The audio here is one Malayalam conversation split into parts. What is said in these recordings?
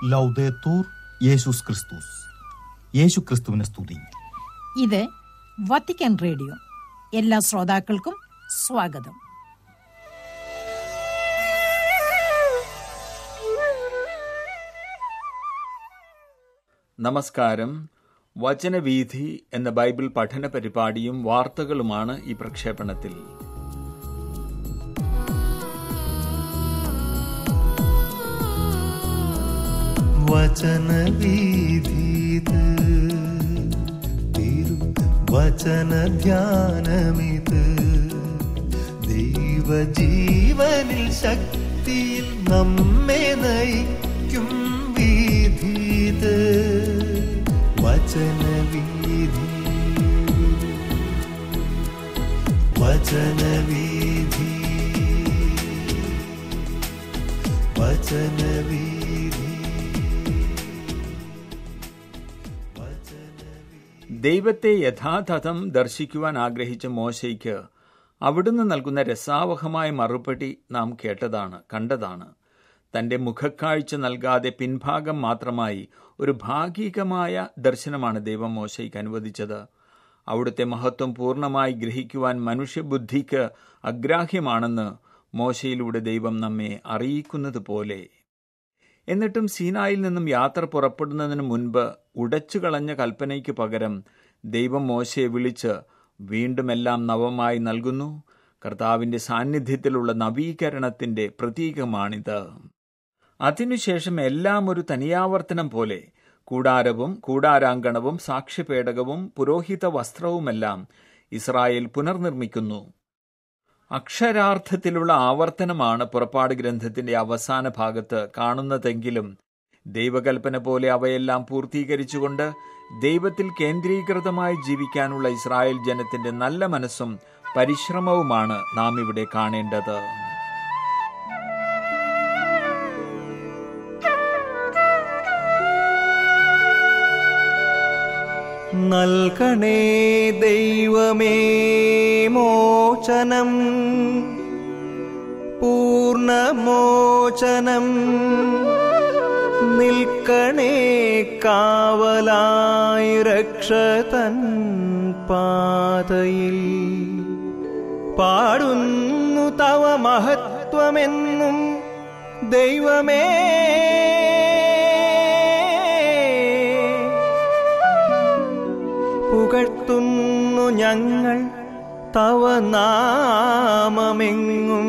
ലൗദേത്തൂർ യേശുസ് ക്രിസ്തുസ് യേശു ക്രിസ്തുവിനെ സ്തുതി ഇത് വത്തിക്കാൻ റേഡിയോ എല്ലാ ശ്രോതാക്കൾക്കും സ്വാഗതം നമസ്കാരം വചനവീഥി എന്ന ബൈബിൾ പഠന പരിപാടിയും വാർത്തകളുമാണ് ഈ പ്രക്ഷേപണത്തിൽ വചനവീഥീത് തിരു വചനധ്യാനമിത് ദൈവജീവനിൽ ശക്തിയിൽ നമ്മെ നയിക്കും വീഥീത് വചനവീഥി വചനവീഥി വചനവീഥി ദൈവത്തെ യഥാതഥം ദർശിക്കുവാൻ ആഗ്രഹിച്ച മോശയ്ക്ക് അവിടുന്ന് നൽകുന്ന രസാവഹമായ മറുപടി നാം കേട്ടതാണ് കണ്ടതാണ് തന്റെ മുഖക്കാഴ്ച നൽകാതെ പിൻഭാഗം മാത്രമായി ഒരു ഭാഗികമായ ദർശനമാണ് ദൈവം മോശയ്ക്ക് അനുവദിച്ചത് അവിടുത്തെ മഹത്വം പൂർണ്ണമായി ഗ്രഹിക്കുവാൻ മനുഷ്യബുദ്ധിക്ക് അഗ്രാഹ്യമാണെന്ന് മോശയിലൂടെ ദൈവം നമ്മെ അറിയിക്കുന്നത് പോലെ എന്നിട്ടും സീനായിൽ നിന്നും യാത്ര പുറപ്പെടുന്നതിന് മുൻപ് ഉടച്ചു കളഞ്ഞ കൽപ്പനയ്ക്ക് പകരം ദൈവം മോശയെ വിളിച്ച് വീണ്ടും എല്ലാം നവമായി നൽകുന്നു കർത്താവിന്റെ സാന്നിധ്യത്തിലുള്ള നവീകരണത്തിന്റെ പ്രതീകമാണിത് അതിനുശേഷം എല്ലാം ഒരു തനിയാവർത്തനം പോലെ കൂടാരവും കൂടാരാങ്കണവും സാക്ഷ്യപേടകവും പുരോഹിത വസ്ത്രവുമെല്ലാം ഇസ്രായേൽ പുനർനിർമ്മിക്കുന്നു അക്ഷരാർത്ഥത്തിലുള്ള ആവർത്തനമാണ് പുറപ്പാട് ഗ്രന്ഥത്തിന്റെ അവസാന ഭാഗത്ത് കാണുന്നതെങ്കിലും ദൈവകൽപ്പന പോലെ അവയെല്ലാം പൂർത്തീകരിച്ചുകൊണ്ട് ദൈവത്തിൽ കേന്ദ്രീകൃതമായി ജീവിക്കാനുള്ള ഇസ്രായേൽ ജനത്തിന്റെ നല്ല മനസ്സും പരിശ്രമവുമാണ് നാം ഇവിടെ കാണേണ്ടത് നൽകണേ ദൈവമേ മോചനം പൂർണ്ണമോചനം നിൽക്കണേ കാവലായി രക്ഷതൻ പാതയിൽ പാടുന്നു തവ മഹത്വമെന്നും ദൈവമേ പുകഴ്ത്തുന്നു ഞങ്ങൾ തവ നാമമെങ്ങും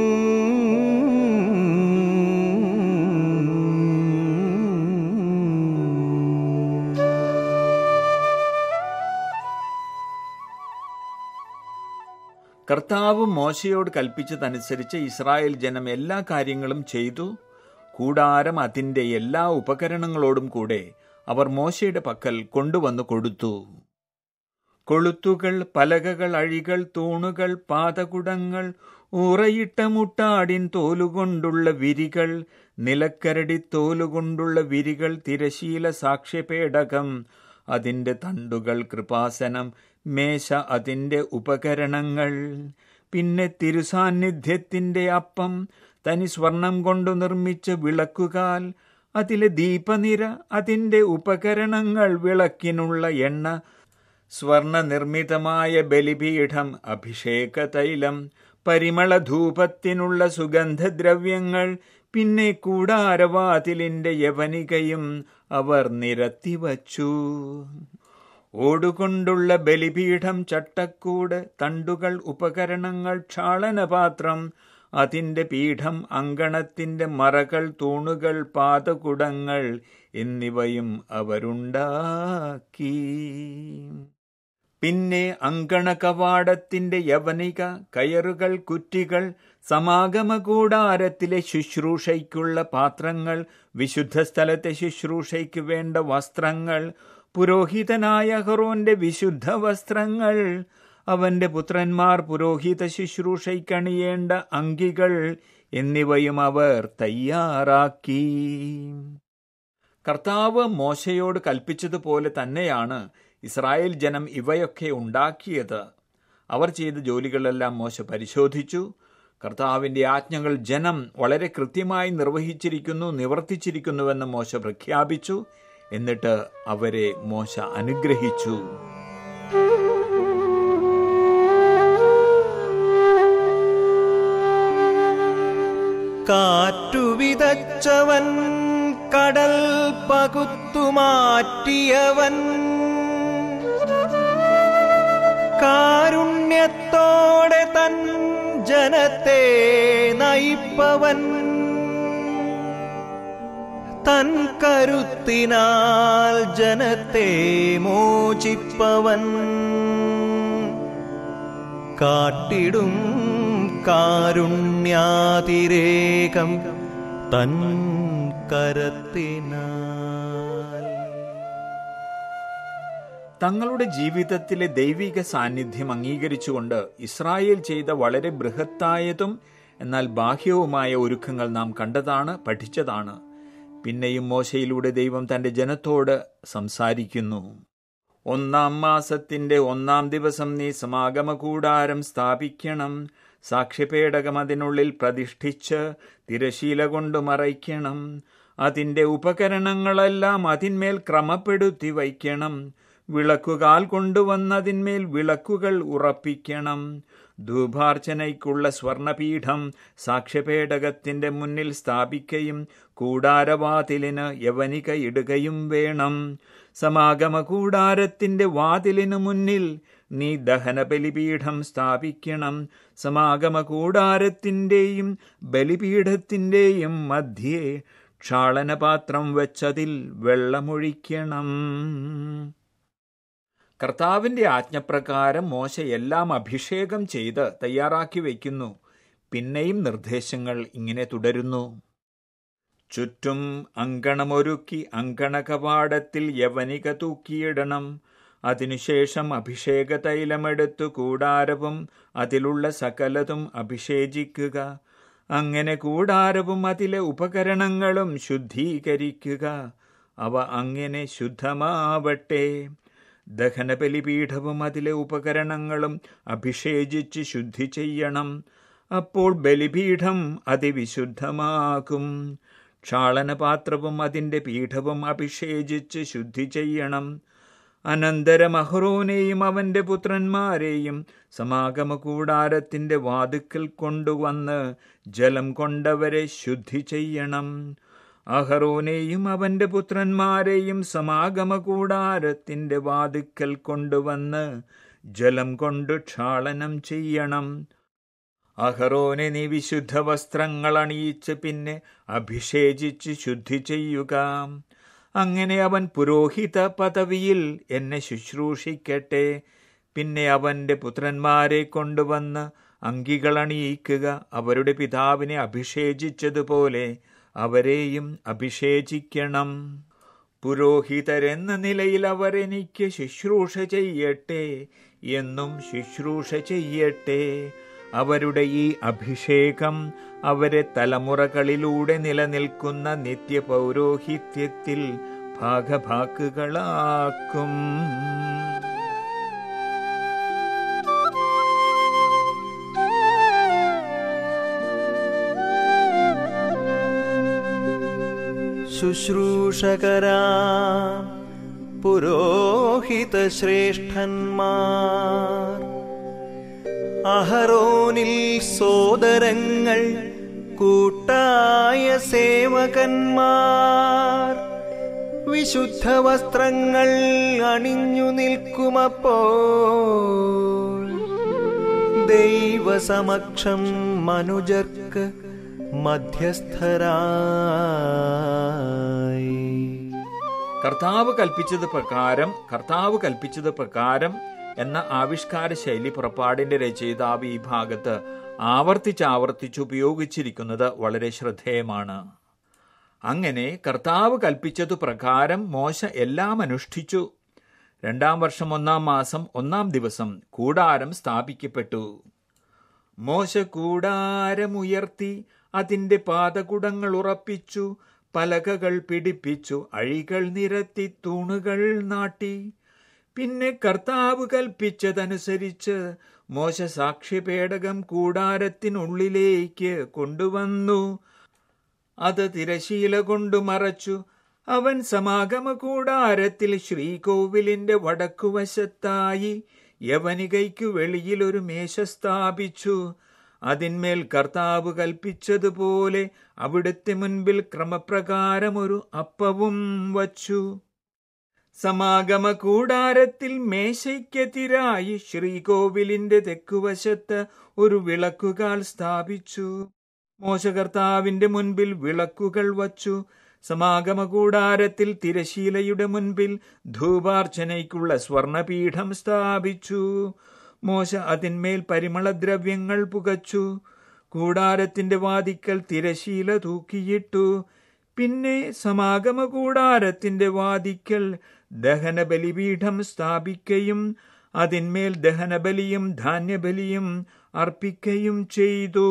കർത്താവ് മോശയോട് കൽപ്പിച്ചതനുസരിച്ച് ഇസ്രായേൽ ജനം എല്ലാ കാര്യങ്ങളും ചെയ്തു കൂടാരം അതിന്റെ എല്ലാ ഉപകരണങ്ങളോടും കൂടെ അവർ മോശയുടെ പക്കൽ കൊണ്ടുവന്നു കൊടുത്തു കൊളുത്തുകൾ പലകകൾ അഴികൾ തൂണുകൾ പാതകുടങ്ങൾ ഉറയിട്ട മുട്ടാടിൻ തോലുകൊണ്ടുള്ള വിരികൾ നിലക്കരടി തോലുകൊണ്ടുള്ള വിരികൾ തിരശീല സാക്ഷ്യപേടകം അതിന്റെ തണ്ടുകൾ കൃപാസനം മേശ അതിന്റെ ഉപകരണങ്ങൾ പിന്നെ തിരുസാന്നിധ്യത്തിന്റെ അപ്പം തനി സ്വർണം കൊണ്ടു നിർമ്മിച്ച വിളക്കുകാൽ അതിലെ ദീപനിര അതിന്റെ ഉപകരണങ്ങൾ വിളക്കിനുള്ള എണ്ണ സ്വർണ നിർമ്മിതമായ ബലിപീഠം അഭിഷേക തൈലം പരിമളധൂപത്തിനുള്ള സുഗന്ധദ്രവ്യങ്ങൾ പിന്നെ കൂടാരവാതിലിന്റെ യവനികയും അവർ നിരത്തിവച്ചു ഓടുകൊണ്ടുള്ള ബലിപീഠം ചട്ടക്കൂട് തണ്ടുകൾ ഉപകരണങ്ങൾ ക്ഷാളനപാത്രം അതിന്റെ പീഠം അങ്കണത്തിന്റെ മറകൾ തൂണുകൾ പാതകുടങ്ങൾ എന്നിവയും അവരുണ്ടാക്കി പിന്നെ അങ്കണ കവാടത്തിന്റെ യവനിക കയറുകൾ കുറ്റികൾ സമാഗമ കൂടാരത്തിലെ ശുശ്രൂഷയ്ക്കുള്ള പാത്രങ്ങൾ വിശുദ്ധ സ്ഥലത്തെ ശുശ്രൂഷയ്ക്ക് വേണ്ട വസ്ത്രങ്ങൾ പുരോഹിതനായ ഹറോന്റെ വിശുദ്ധ വസ്ത്രങ്ങൾ അവന്റെ പുത്രന്മാർ പുരോഹിത ശുശ്രൂഷയ്ക്കണിയേണ്ട അങ്കികൾ എന്നിവയും അവർ തയ്യാറാക്കി കർത്താവ് മോശയോട് കൽപ്പിച്ചതുപോലെ തന്നെയാണ് ഇസ്രായേൽ ജനം ഇവയൊക്കെ ഉണ്ടാക്കിയത് അവർ ചെയ്ത ജോലികളെല്ലാം മോശ പരിശോധിച്ചു കർത്താവിന്റെ ആജ്ഞകൾ ജനം വളരെ കൃത്യമായി നിർവഹിച്ചിരിക്കുന്നു നിവർത്തിച്ചിരിക്കുന്നുവെന്ന് മോശ പ്രഖ്യാപിച്ചു എന്നിട്ട് അവരെ മോശ അനുഗ്രഹിച്ചു കാറ്റു വിതച്ചവൻ കടൽ പകുത്തുമാറ്റിയവൻ കാരുണ്യത്തോടെ തൻ ജനത്തെ നയിപ്പവൻ തൻ കരുത്തിനാൽ ജനത്തെ മോചിപ്പവൻ കാട്ടിടും കാരുണ്യാതിരേകം തൻ കരത്തിനാൽ തങ്ങളുടെ ജീവിതത്തിലെ ദൈവിക സാന്നിധ്യം അംഗീകരിച്ചുകൊണ്ട് ഇസ്രായേൽ ചെയ്ത വളരെ ബൃഹത്തായതും എന്നാൽ ബാഹ്യവുമായ ഒരുക്കങ്ങൾ നാം കണ്ടതാണ് പഠിച്ചതാണ് പിന്നെയും മോശയിലൂടെ ദൈവം തന്റെ ജനത്തോട് സംസാരിക്കുന്നു ഒന്നാം മാസത്തിന്റെ ഒന്നാം ദിവസം നീ സമാഗമ കൂടാരം സ്ഥാപിക്കണം സാക്ഷ്യപേടകം അതിനുള്ളിൽ പ്രതിഷ്ഠിച്ച് തിരശീല കൊണ്ട് മറയ്ക്കണം അതിന്റെ ഉപകരണങ്ങളെല്ലാം അതിന്മേൽ ക്രമപ്പെടുത്തി വയ്ക്കണം വിളക്കുകാൽ കൊണ്ടുവന്നതിന്മേൽ വിളക്കുകൾ ഉറപ്പിക്കണം ധൂപാർച്ചനയ്ക്കുള്ള സ്വർണപീഠം സാക്ഷ്യപേടകത്തിന്റെ മുന്നിൽ സ്ഥാപിക്കുകയും കൂടാരവാതിലിന് യവനിക ഇടുകയും വേണം സമാഗമ കൂടാരത്തിന്റെ വാതിലിനു മുന്നിൽ നീ ദഹനബലിപീഠം സ്ഥാപിക്കണം സമാഗമ കൂടാരത്തിന്റെയും ബലിപീഠത്തിന്റെയും മധ്യേ ക്ഷാളനപാത്രം വെച്ചതിൽ വെള്ളമൊഴിക്കണം കർത്താവിന്റെ ആജ്ഞപ്രകാരം മോശ എല്ലാം അഭിഷേകം ചെയ്ത് തയ്യാറാക്കി വയ്ക്കുന്നു പിന്നെയും നിർദ്ദേശങ്ങൾ ഇങ്ങനെ തുടരുന്നു ചുറ്റും അങ്കണമൊരുക്കി അങ്കണകവാടത്തിൽ യവനിക തൂക്കിയിടണം അതിനുശേഷം അഭിഷേക തൈലമെടുത്തു കൂടാരവും അതിലുള്ള സകലതും അഭിഷേചിക്കുക അങ്ങനെ കൂടാരവും അതിലെ ഉപകരണങ്ങളും ശുദ്ധീകരിക്കുക അവ അങ്ങനെ ശുദ്ധമാവട്ടെ ദഹനബലിപീഠവും അതിലെ ഉപകരണങ്ങളും അഭിഷേചിച്ച് ശുദ്ധി ചെയ്യണം അപ്പോൾ ബലിപീഠം അതിവിശുദ്ധമാകും ക്ഷാളനപാത്രവും അതിൻ്റെ പീഠവും അഭിഷേചിച്ച് ശുദ്ധി ചെയ്യണം അനന്തരം അഹ്റോനെയും അവന്റെ പുത്രന്മാരെയും സമാഗമ കൂടാരത്തിന്റെ വാതുക്കൽ കൊണ്ടുവന്ന് ജലം കൊണ്ടവരെ ശുദ്ധി ചെയ്യണം അഹറോനെയും അവന്റെ പുത്രന്മാരെയും സമാഗമ കൂടാരത്തിന്റെ വാതുക്കൽ കൊണ്ടുവന്ന് ജലം കൊണ്ട് ക്ഷാളനം ചെയ്യണം അഹറോനെ നീ വിശുദ്ധ വസ്ത്രങ്ങൾ അണിയിച്ച് പിന്നെ അഭിഷേചിച്ച് ശുദ്ധി ചെയ്യുക അങ്ങനെ അവൻ പുരോഹിത പദവിയിൽ എന്നെ ശുശ്രൂഷിക്കട്ടെ പിന്നെ അവന്റെ പുത്രന്മാരെ കൊണ്ടുവന്ന് അങ്കികളണിയിക്കുക അവരുടെ പിതാവിനെ അഭിഷേചിച്ചതുപോലെ അവരെയും അഭിഷേചിക്കണം പുരോഹിതരെന്ന നിലയിൽ അവർ എനിക്ക് ശുശ്രൂഷ ചെയ്യട്ടെ എന്നും ശുശ്രൂഷ ചെയ്യട്ടെ അവരുടെ ഈ അഭിഷേകം അവരെ തലമുറകളിലൂടെ നിലനിൽക്കുന്ന നിത്യപൗരോഹിത്യത്തിൽ ഭാഗഭാക്കുകളാക്കും ശുശ്രൂഷകരാ പുരോഹിത ശ്രേഷ്ഠന്മാർ അഹറോനിൽ സോദരങ്ങൾ കൂട്ടായ സേവകന്മാർ വിശുദ്ധ വസ്ത്രങ്ങൾ അണിഞ്ഞു നിൽക്കുമപ്പോൾ ദൈവസമക്ഷം മനുജർക്ക് മധ്യസ്ഥരായി കർത്താവ് കൽപ്പിച്ചത് പ്രകാരം കർത്താവ് കൽപ്പിച്ചത് പ്രകാരം എന്ന ആവിഷ്കാര ശൈലി പുറപ്പാടിന്റെ രചയിതാവ് ഈ ഭാഗത്ത് ആവർത്തിച്ചാവർത്തിച്ച് ഉപയോഗിച്ചിരിക്കുന്നത് വളരെ ശ്രദ്ധേയമാണ് അങ്ങനെ കർത്താവ് കൽപ്പിച്ചതു പ്രകാരം മോശ എല്ലാം അനുഷ്ഠിച്ചു രണ്ടാം വർഷം ഒന്നാം മാസം ഒന്നാം ദിവസം കൂടാരം സ്ഥാപിക്കപ്പെട്ടു മോശ കൂടാരമുയർത്തി അതിന്റെ പാതകുടങ്ങൾ ഉറപ്പിച്ചു പലകകൾ പിടിപ്പിച്ചു അഴികൾ നിരത്തി തൂണുകൾ നാട്ടി പിന്നെ കർത്താവ് കൽപ്പിച്ചതനുസരിച്ച് മോശ സാക്ഷ്യപേടകം കൂടാരത്തിനുള്ളിലേക്ക് കൊണ്ടുവന്നു അത് തിരശീല കൊണ്ടു മറച്ചു അവൻ സമാഗമ കൂടാരത്തിൽ ശ്രീകോവിലിന്റെ വടക്കുവശത്തായി യവനികയ്ക്കു വെളിയിൽ ഒരു മേശ സ്ഥാപിച്ചു അതിന്മേൽ കർത്താവ് കൽപ്പിച്ചതുപോലെ അവിടുത്തെ മുൻപിൽ ക്രമപ്രകാരം ഒരു അപ്പവും വച്ചു സമാഗമ കൂടാരത്തിൽ മേശയ്ക്കെതിരായി ശ്രീകോവിലിന്റെ തെക്കുവശത്ത് ഒരു വിളക്കുകാൽ സ്ഥാപിച്ചു മോശകർത്താവിന്റെ മുൻപിൽ വിളക്കുകൾ വച്ചു സമാഗമ കൂടാരത്തിൽ തിരശീലയുടെ മുൻപിൽ ധൂപാർച്ചനയ്ക്കുള്ള സ്വർണപീഠം സ്ഥാപിച്ചു മോശ അതിന്മേൽ പരിമളദ്രവ്യങ്ങൾ പുകച്ചു കൂടാരത്തിന്റെ വാതിക്കൽ തിരശീല തൂക്കിയിട്ടു പിന്നെ സമാഗമ കൂടാരത്തിന്റെ വാതിക്കൽ ദഹനബലിപീഠം സ്ഥാപിക്കുകയും അതിന്മേൽ ദഹനബലിയും ധാന്യബലിയും അർപ്പിക്കുകയും ചെയ്തു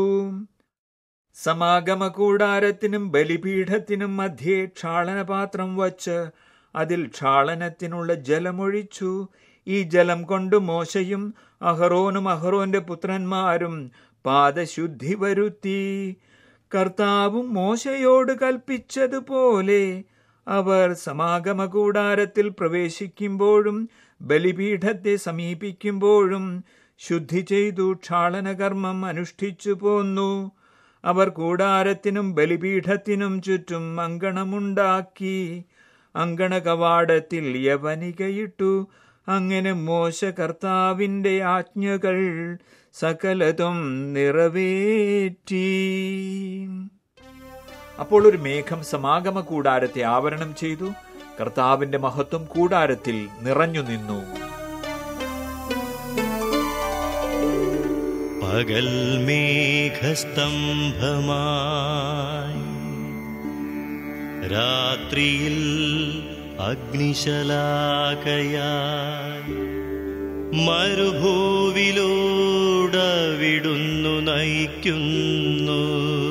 സമാഗമ കൂടാരത്തിനും ബലിപീഠത്തിനും മധ്യേ ക്ഷാളനപാത്രം വച്ച് അതിൽ ക്ഷാളനത്തിനുള്ള ജലമൊഴിച്ചു ഈ ജലം കൊണ്ട് മോശയും അഹറോനും അഹറോന്റെ പുത്രന്മാരും പാദശുദ്ധി വരുത്തി കർത്താവും മോശയോട് കൽപ്പിച്ചതുപോലെ അവർ സമാഗമ കൂടാരത്തിൽ പ്രവേശിക്കുമ്പോഴും ബലിപീഠത്തെ സമീപിക്കുമ്പോഴും ശുദ്ധി ചെയ്തു ക്ഷാളനകർമ്മം അനുഷ്ഠിച്ചു പോന്നു അവർ കൂടാരത്തിനും ബലിപീഠത്തിനും ചുറ്റും അങ്കണമുണ്ടാക്കി അങ്കണ കവാടത്തിൽ യവനികയിട്ടു അങ്ങനെ മോശ കർത്താവിന്റെ ആജ്ഞകൾ സകലതും നിറവേറ്റി അപ്പോൾ ഒരു മേഘം സമാഗമ കൂടാരത്തെ ആവരണം ചെയ്തു കർത്താവിന്റെ മഹത്വം കൂടാരത്തിൽ നിറഞ്ഞു നിന്നു പകൽ മേഘസ്തംഭമായി രാത്രിയിൽ അഗ്നിശലാകയായി മരുഭൂവിലൂടവിടുന്നു നയിക്കുന്നു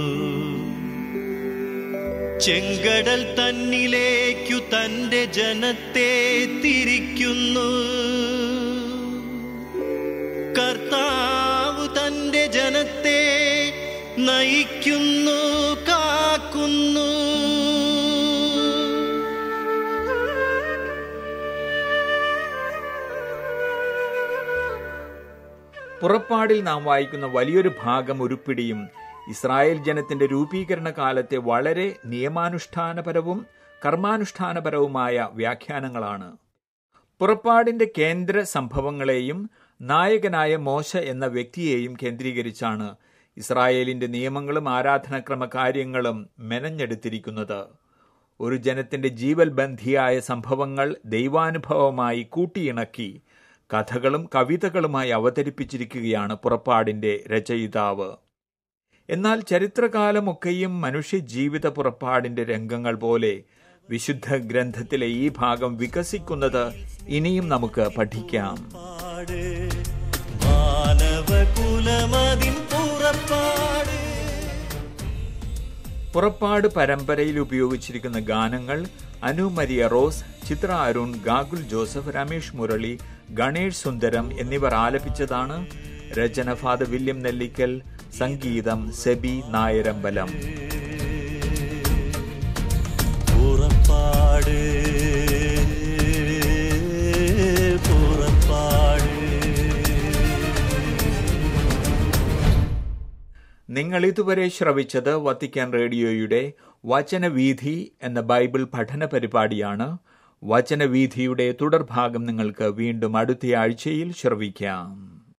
ചെങ്കടൽ തന്നിലേക്കു തന്റെ ജനത്തെ തിരിക്കുന്നു കർത്താവ് തന്റെ ജനത്തെ നയിക്കുന്നു കാക്കുന്നു പുറപ്പാടിൽ നാം വായിക്കുന്ന വലിയൊരു ഭാഗം ഉരുപ്പിടിയും ഇസ്രായേൽ ജനത്തിന്റെ രൂപീകരണ കാലത്തെ വളരെ നിയമാനുഷ്ഠാനപരവും കർമാനുഷ്ഠാനപരവുമായ വ്യാഖ്യാനങ്ങളാണ് പുറപ്പാടിന്റെ കേന്ദ്ര സംഭവങ്ങളെയും നായകനായ മോശ എന്ന വ്യക്തിയെയും കേന്ദ്രീകരിച്ചാണ് ഇസ്രായേലിന്റെ നിയമങ്ങളും ആരാധനാക്രമ കാര്യങ്ങളും മെനഞ്ഞെടുത്തിരിക്കുന്നത് ഒരു ജനത്തിന്റെ ജീവൽബന്ധിയായ സംഭവങ്ങൾ ദൈവാനുഭവമായി കൂട്ടിയിണക്കി കഥകളും കവിതകളുമായി അവതരിപ്പിച്ചിരിക്കുകയാണ് പുറപ്പാടിന്റെ രചയിതാവ് എന്നാൽ ചരിത്രകാലമൊക്കെയും മനുഷ്യജീവിത പുറപ്പാടിന്റെ രംഗങ്ങൾ പോലെ വിശുദ്ധ ഗ്രന്ഥത്തിലെ ഈ ഭാഗം വികസിക്കുന്നത് ഇനിയും നമുക്ക് പഠിക്കാം പാട് മാനവകുലമതിൻ പുറപ്പാട് പുറപ്പാട് പരമ്പരയിൽ ഉപയോഗിച്ചിരിക്കുന്ന ഗാനങ്ങൾ അനു മരിയ റോസ് ചിത്ര അരുൺ ഗാഗുൽ ജോസഫ് രമേഷ് മുരളി ഗണേഷ് സുന്ദരം എന്നിവർ ആലപിച്ചതാണ് രചന ഫാദർ വില്യം നെല്ലിക്കൽ സംഗീതം സെബി നായരമ്പലം പുറപ്പാട് പുറപ്പാട് നിങ്ങൾ ഇതുവരെ ശ്രവിച്ചത് വത്തിക്കാൻ റേഡിയോയുടെ വചനവീഥി എന്ന ബൈബിൾ പഠന പരിപാടിയാണ് വചനവീഥിയുടെ തുടർഭാഗം നിങ്ങൾക്ക് വീണ്ടും അടുത്ത ആഴ്ചയിൽ ശ്രവിക്കാം